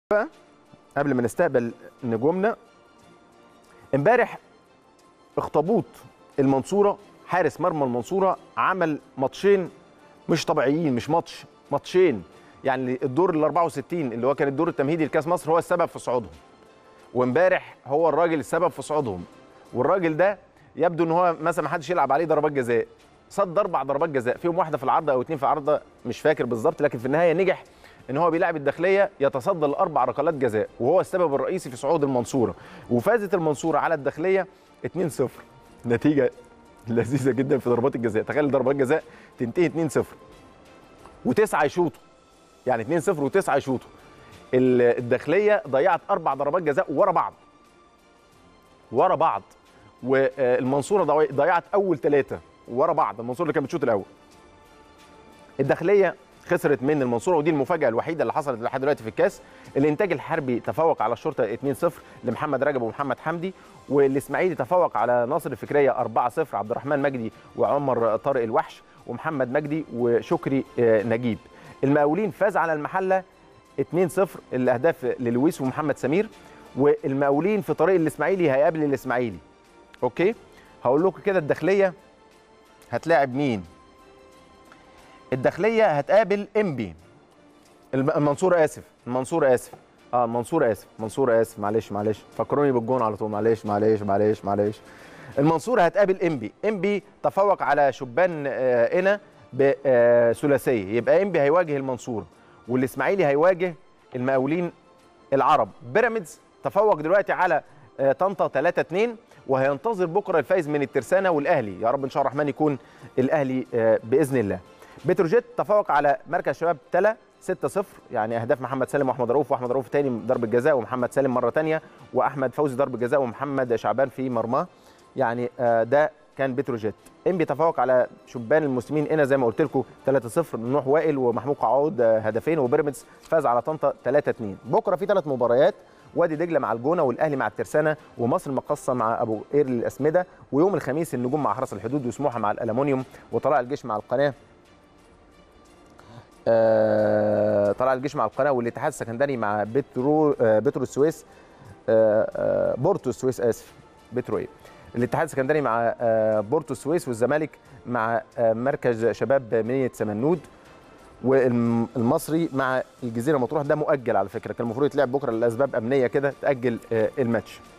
بقى قبل ما نستقبل نجومنا امبارح اخطبوط المنصوره حارس مرمى المنصوره عمل ماتشين مش طبيعيين مش ماتش ماتشين يعني الدور ال 64 اللي هو كان الدور التمهيدي لكاس مصر هو السبب في صعودهم وامبارح هو الراجل السبب في صعودهم والراجل ده يبدو ان هو مثلا ما حدش يلعب عليه ضربات جزاء صد اربع ضربات جزاء فيهم واحده في العارضه او اتنين في العارضه مش فاكر بالظبط لكن في النهايه نجح ان هو بيلعب الداخليه يتصدى لاربع ركلات جزاء وهو السبب الرئيسي في صعود المنصوره وفازت المنصوره على الداخليه 2-0 نتيجه لذيذه جدا في ضربات الجزاء تخيل ضربات جزاء تنتهي 2-0 وتسعه يشوطوا يعني 2-0 وتسعه يشوطوا الداخليه ضيعت اربع ضربات جزاء ورا بعض ورا بعض والمنصوره ضيعت اول ثلاثه ورا بعض المنصوره اللي كانت بتشوط الاول الداخليه خسرت من المنصوره ودي المفاجاه الوحيده اللي حصلت لحد دلوقتي في الكاس الانتاج الحربي تفوق على الشرطه 2-0 لمحمد رجب ومحمد حمدي والاسماعيلي تفوق على ناصر الفكريه 4-0 عبد الرحمن مجدي وعمر طارق الوحش ومحمد مجدي وشكري نجيب المقاولين فاز على المحله 2-0 الاهداف للويس ومحمد سمير والمقاولين في طريق الاسماعيلي هيقابل الاسماعيلي اوكي هقول لكم كده الداخليه هتلاعب مين الداخليه هتقابل انبي المنصوره اسف المنصوره اسف اه المنصوره اسف المنصوره اسف معلش معلش فكروني بالجون على طول معلش معلش معلش معلش المنصوره هتقابل انبي انبي تفوق على شبان آه هنا بثلاثيه يبقى انبي هيواجه المنصوره والاسماعيلي هيواجه المقاولين العرب بيراميدز تفوق دلوقتي على آه طنطا 3 2 وهينتظر بكره الفايز من الترسانه والاهلي يا رب ان شاء الله الرحمن يكون الاهلي آه باذن الله بتروجيت تفوق على مركز شباب تلا 6-0 يعني اهداف محمد سالم واحمد رؤوف واحمد رؤوف تاني ضربه جزاء ومحمد سالم مره ثانيه واحمد فوزي ضربه جزاء ومحمد شعبان في مرماه يعني آه ده كان بتروجيت ام بيتفوق على شبان المسلمين هنا زي ما قلت لكم 3-0 نوح وائل ومحمود قعود هدفين وبيراميدز فاز على طنطا 3-2 بكره في ثلاث مباريات وادي دجله مع الجونه والاهلي مع الترسانه ومصر المقاصه مع ابو قير للاسمده ويوم الخميس النجوم مع حرس الحدود وسموحه مع الالومنيوم وطلائع الجيش مع القناه آه طلع الجيش مع القناه والاتحاد السكندري مع بترو آه بترو السويس آه بورتو السويس اسف بترو ايه الاتحاد السكندري مع بورتو السويس والزمالك مع مركز شباب منيه سمنود والمصري مع الجزيره مطروح ده مؤجل على فكره كان المفروض يتلعب بكره لاسباب امنيه كده تاجل الماتش